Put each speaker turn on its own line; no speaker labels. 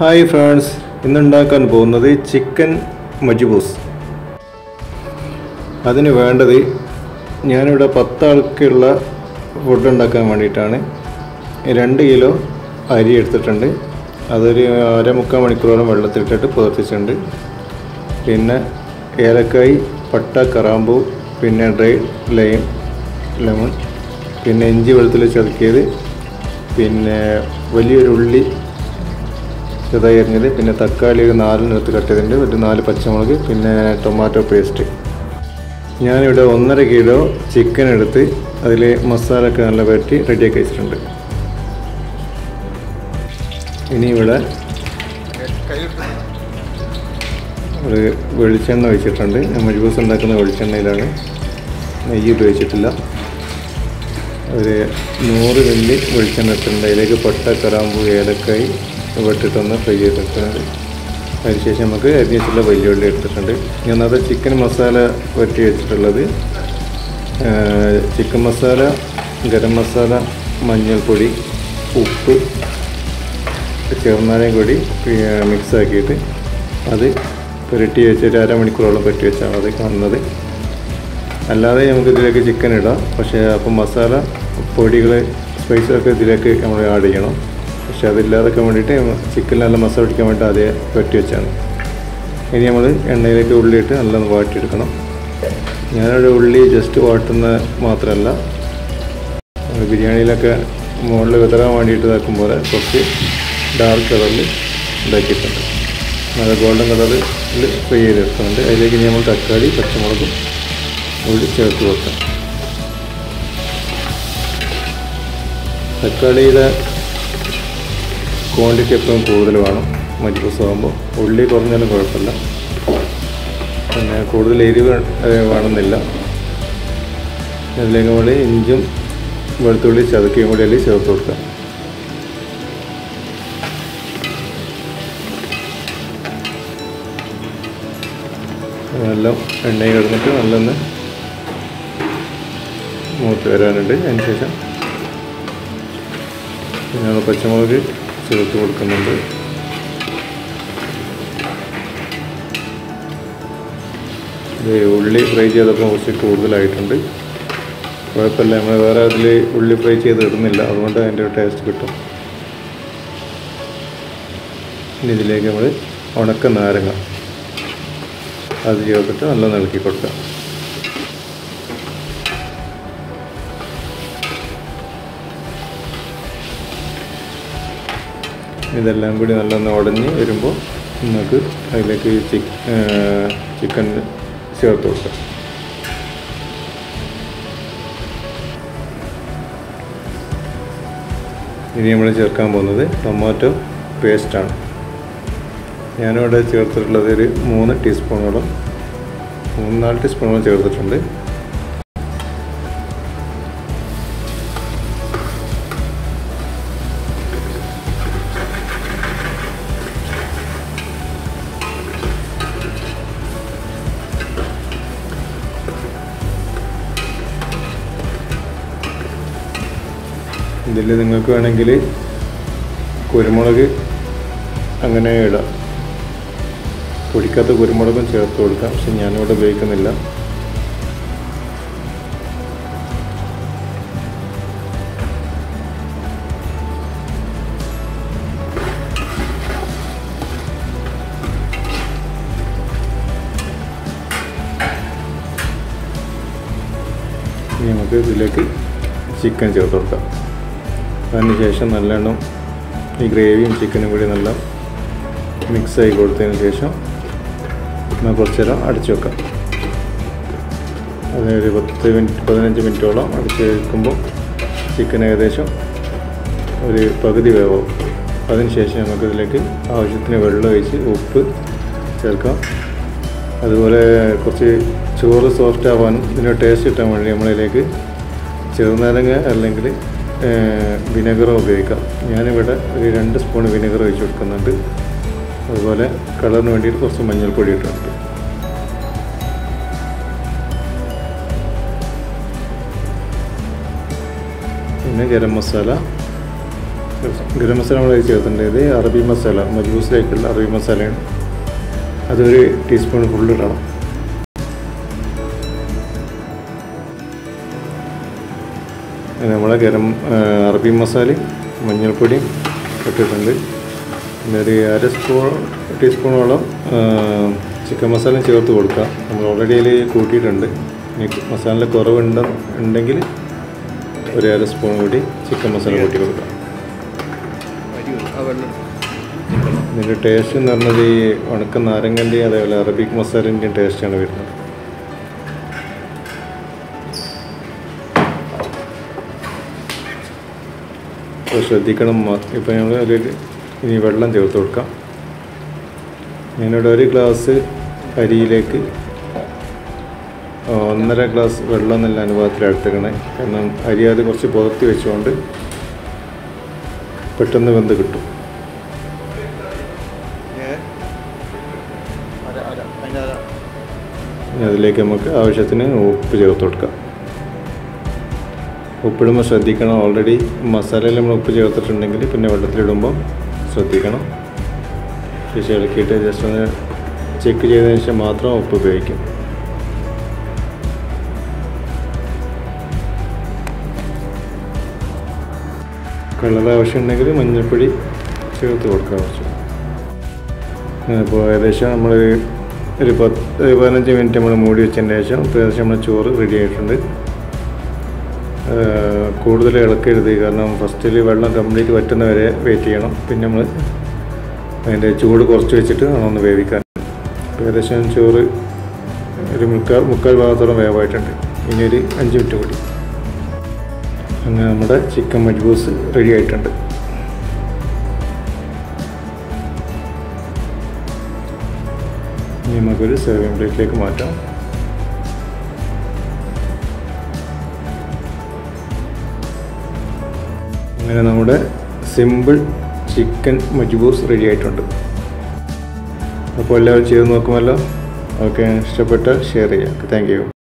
hi friends ഇന്നുണ്ടാക്കാൻ പോകുന്നത് chicken majboos അതിന് വേണ്ടത് ഞാനിവിടെ പത്താൾക്കുള്ള ഫുഡ് ഉണ്ടാക്കാൻ വേണ്ടിയിട്ടാണ് രണ്ട് കിലോ അരി എടുത്തിട്ടുണ്ട് അതൊരു അര മുക്കാൽ മണിക്കൂറോളം വെള്ളത്തിലിട്ടിട്ട് പുതർത്തിച്ചിട്ടുണ്ട് പിന്നെ ഏലക്കായ് പട്ട കറാമ്പൂ പിന്നെ ഡ്രൈ ലൈം ലെമൺ പിന്നെ ഇഞ്ചി വെളുത്തുള്ളി ചതക്കിയത് പിന്നെ വലിയൊരു ഉള്ളി ചെറുതായി അരിഞ്ഞത് പിന്നെ തക്കാളി ഒരു നാലിനടുത്ത് കട്ട് ചെയ്തിട്ടുണ്ട് ഒരു നാല് പച്ചമുളക് പിന്നെ ടൊമാറ്റോ പേസ്റ്റ് ഞാനിവിടെ ഒന്നര കിലോ ചിക്കൻ എടുത്ത് അതിൽ മസാല ഒക്കെ നല്ല പറ്റി റെഡിയാക്കി വെച്ചിട്ടുണ്ട് ഇനി ഇവിടെ ഒരു വെളിച്ചെണ്ണ ഒഴിച്ചിട്ടുണ്ട് ഞാൻ മജ്ബൂസ് ഉണ്ടാക്കുന്ന വെളിച്ചെണ്ണയിലാണ് നെയ്യ് ഉപയോഗിച്ചിട്ടില്ല ഒരു നൂറ് മില്ലി വെളിച്ചെണ്ണ ഇട്ടിട്ടുണ്ട് അതിലേക്ക് പട്ട കറാമ്പൂ ഏലക്കായി വെട്ടിട്ടൊന്ന് ഫ്രൈ ചെയ്തെടുക്കുന്നത് അതിനുശേഷം നമുക്ക് അരിഞ്ഞിട്ടുള്ള വെല്ലുവിളി എടുത്തിട്ടുണ്ട് ഞാൻ അത് ചിക്കൻ മസാല വറ്റി വെച്ചിട്ടുള്ളത് ചിക്കൻ മസാല ഗരം മസാല മഞ്ഞൾപ്പൊടി ഉപ്പ് ചെറുനാരയും കൂടി മിക്സ് ആക്കിയിട്ട് അത് പുരട്ടി വെച്ചിട്ട് അരമണിക്കൂറോളം പറ്റി വെച്ചാണ് അത് കാണുന്നത് അല്ലാതെ നമുക്ക് ഇതിലേക്ക് ചിക്കൻ ഇടാം പക്ഷേ അപ്പം മസാല പൊടികൾ സ്പൈസൊക്കെ ഇതിലേക്ക് നമ്മൾ ആഡ് ചെയ്യണം പക്ഷെ അതില്ലാതൊക്കെ വേണ്ടിയിട്ട് ചിക്കനിൽ നല്ല മസാല പിടിക്കാൻ വേണ്ടി അതേ വെട്ടി വെച്ചാണ് ഇനി നമ്മൾ എണ്ണയിലേക്ക് ഉള്ളിയിട്ട് നല്ലൊന്ന് വാട്ടിയെടുക്കണം ഞാനൊരു ഉള്ളി ജസ്റ്റ് വാട്ടുന്ന മാത്രമല്ല ബിരിയാണിയിലൊക്കെ മുകളിൽ വിതറാൻ വേണ്ടിയിട്ട് ഇതാക്കും പോലെ കുറച്ച് ഡാർക്ക് കളറിൽ ഇതാക്കിയിട്ടുണ്ട് നല്ല ഗോൾഡൻ കളറിൽ ഫ്രൈ ചെയ്തെടുക്കുന്നുണ്ട് അതിലേക്ക് ഇനി നമ്മൾ തക്കാളി പച്ചമുളകും ഉള്ളി ചേർത്ത് വെക്കാം തക്കാളിയുടെ ക്വാണ്ടിറ്റി എപ്പോഴും കൂടുതൽ വേണം മജ്ബൂസ് ആകുമ്പോൾ ഉള്ളി കുറഞ്ഞാലും കുഴപ്പമില്ല പിന്നെ കൂടുതൽ എരിവ് വേണമെന്നില്ല അതിലേക്ക് കൂടി ഇഞ്ചും വെളുത്തുള്ളി ചതക്കിയും കൂടി അതിൽ ചേർത്ത് കൊടുക്കാം എല്ലാം എണ്ണയിൽ കിടന്നിട്ട് നല്ലൊന്ന് മൂത്ത് വരാനുണ്ട് അതിന് ശേഷം പിന്നെ പച്ചമുളക് ചേർത്ത് കൊടുക്കുന്നുണ്ട് ഇത് ഉള്ളി ഫ്രൈ ചെയ്തപ്പോൾ കുറച്ച് കൂടുതലായിട്ടുണ്ട് കുഴപ്പമില്ല നമ്മൾ വേറെ അതിൽ ഉള്ളി ഫ്രൈ ചെയ്ത് ഇടുന്നില്ല അതുകൊണ്ട് അതിൻ്റെ ടേസ്റ്റ് കിട്ടും ഇനി ഇതിലേക്ക് നമ്മൾ ഉണക്ക നാരങ്ങ അത് ചേർത്തിട്ട് നല്ല ഇളക്കി കൊടുക്കാം ഇതെല്ലാം കൂടി നല്ലൊന്ന് ഉടഞ്ഞ് വരുമ്പോൾ നമുക്ക് അതിലേക്ക് ചിക്കൻ ചേർത്ത് കൊടുക്കാം ഇനി നമ്മൾ ചേർക്കാൻ പോകുന്നത് ടൊമാറ്റോ പേസ്റ്റാണ് ഞാനിവിടെ ചേർത്തിട്ടുള്ളത് ഒരു മൂന്ന് ടീസ്പൂണോളം മൂന്ന് നാല് ടീസ്പൂണോളം ചേർത്തിട്ടുണ്ട് ഇതിൽ നിങ്ങൾക്ക് വേണമെങ്കിൽ കുരുമുളക് അങ്ങനെ ഇടാം പൊടിക്കാത്ത കുരുമുളകും ചേർത്ത് കൊടുക്കാം പക്ഷെ ഞാനിവിടെ ഉപയോഗിക്കുന്നില്ല ഇനി നമുക്ക് ഇതിലേക്ക് ചിക്കൻ ചേർത്ത് കൊടുക്കാം അതിന് ശേഷം നല്ലോണം ഈ ഗ്രേവിയും ചിക്കനും കൂടി നല്ല മിക്സായി കൊടുത്തതിന് ശേഷം എന്നാൽ കുറച്ച് നേരം അടച്ചു വെക്കാം അതൊരു പത്ത് മിനിറ്റ് പതിനഞ്ച് മിനിറ്റോളം അടച്ച് വെക്കുമ്പോൾ ചിക്കൻ ഏകദേശം ഒരു പകുതി വേവാവും അതിനുശേഷം നമുക്കിതിലേക്ക് ആവശ്യത്തിന് വെള്ളം ഒഴിച്ച് ഉപ്പ് ചേർക്കാം അതുപോലെ കുറച്ച് ചോറ് സോഫ്റ്റ് ആവാനും ഇതിന് ടേസ്റ്റ് കിട്ടാൻ വേണ്ടി നമ്മളിതിലേക്ക് ചെറുനാരങ്ങ അല്ലെങ്കിൽ വിനെഗറോ ഉപയോഗിക്കാം ഞാനിവിടെ ഒരു രണ്ട് സ്പൂൺ വിനെഗർ ഒഴിച്ച് കൊടുക്കുന്നുണ്ട് അതുപോലെ കളറിന് വേണ്ടിയിട്ട് കുറച്ച് മഞ്ഞൾപ്പൊടി ഇട്ടിട്ടുണ്ട് പിന്നെ ഗരം മസാല ഗരം മസാല നമ്മൾ അതിൽ ചേർത്തിട്ടുണ്ട് ഇത് അറബി മസാല മജ്ബൂസിലേക്കുള്ള അറബി മസാലയാണ് അതൊരു ടീസ്പൂൺ ഫുള്ള് ഇടണം പിന്നെ നമ്മളെ ഗരം ആ, അറബി മസാലയും മഞ്ഞൾപ്പൊടിയും ഇട്ടിട്ടുണ്ട് പിന്നെ ഒരു അര സ്പൂൺ ടീസ്പൂണോളം ആ, ചിക്കൻ മസാല ചേർത്ത് കൊടുക്കാം നമ്മൾ ഓൾറെഡി അതിൽ കൂട്ടിയിട്ടുണ്ട് ഇനി മസാല കുറവുണ്ട് ഉണ്ടെങ്കിൽ ഒരു അര സ്പൂൺ കൂടി ചിക്കൻ മസാല കൂട്ടി കൊടുക്കാം ഇതിൻ്റെ ടേസ്റ്റ് എന്ന് പറഞ്ഞത് ഈ ഉണക്ക നാരങ്ങൻ്റെയും അതേപോലെ അറബിക് മസാലേൻ്റെയും ടേസ്റ്റാണ് വരുന്നത് അപ്പോൾ ശ്രദ്ധിക്കണം ഇപ്പോൾ ഞങ്ങൾ അതിൽ ഇനി വെള്ളം ചേർത്ത് കൊടുക്കാം ഞാനിവിടെ ഒരു ഗ്ലാസ് അരിയിലേക്ക് ഒന്നര ഗ്ലാസ് വെള്ളം എന്നുള്ള അനുപാതത്തിൽ എടുത്തേക്കണേ കാരണം അരി അത് കുറച്ച് പുറത്തി വെച്ചുകൊണ്ട് പെട്ടെന്ന് വെന്ത് കിട്ടും ഇനി അതിലേക്ക് നമുക്ക് ആവശ്യത്തിന് ഉപ്പ് ചേർത്ത് കൊടുക്കാം ഉപ്പിടുമ്പോൾ ശ്രദ്ധിക്കണം ഓൾറെഡി മസാലയിൽ നമ്മൾ ഉപ്പ് ചേർത്തിട്ടുണ്ടെങ്കിൽ പിന്നെ വെള്ളത്തിലിടുമ്പോൾ ശ്രദ്ധിക്കണം ശേഷം ഇളക്കിയിട്ട് ജസ്റ്റ് ഒന്ന് ചെക്ക് ചെയ്തതിന് ശേഷം മാത്രം ഉപ്പ് ഉപയോഗിക്കും കളർ ആവശ്യമുണ്ടെങ്കിൽ മഞ്ഞൾപ്പൊടി ചേർത്ത് കൊടുക്കാം കുറച്ച് അപ്പോൾ ഏകദേശം നമ്മൾ ഒരു പത്ത് പതിനഞ്ച് മിനിറ്റ് നമ്മൾ മൂടി വെച്ചതിന് ശേഷം ഇപ്പോൾ ഏകദേശം നമ്മൾ ചോറ് റെഡി ആയിട്ടുണ്ട് ഏഹ് കൂടുതൽ ഇളക്കരുത് കാരണം ഫസ്റ്റിൽ വെള്ളം കംപ്ലീറ്റ് വറ്റുന്ന വരെ വെയിറ്റ് ചെയ്യണം പിന്നെ നമ്മൾ അതിൻ്റെ ചൂട് കുറച്ച് വെച്ചിട്ട് വേണം ഒന്ന് വേവിക്കാൻ ഇപ്പോൾ ഏകദേശം ചോറ് ഒരു മുക്കാൽ മുക്കാൽ ഭാഗത്തോളം വേവായിട്ടുണ്ട് ഇനി ഒരു അഞ്ച് മിനിറ്റ് കൂടി അങ്ങനെ നമ്മുടെ ചിക്കൻ മജ്ബൂസ് റെഡി ആയിട്ടുണ്ട് ഇനി നമുക്കൊരു സെർവിങ് പ്ലേറ്റിലേക്ക് മാറ്റാം അങ്ങനെ നമ്മുടെ സിമ്പിൾ ചിക്കൻ മജ്ബൂസ് റെഡി ആയിട്ടുണ്ട് അപ്പോൾ എല്ലാവരും ചെയ്ത് നോക്കുമല്ലോ ഓക്കെ ഇഷ്ടപ്പെട്ടാൽ ഷെയർ ചെയ്യാം താങ്ക് യു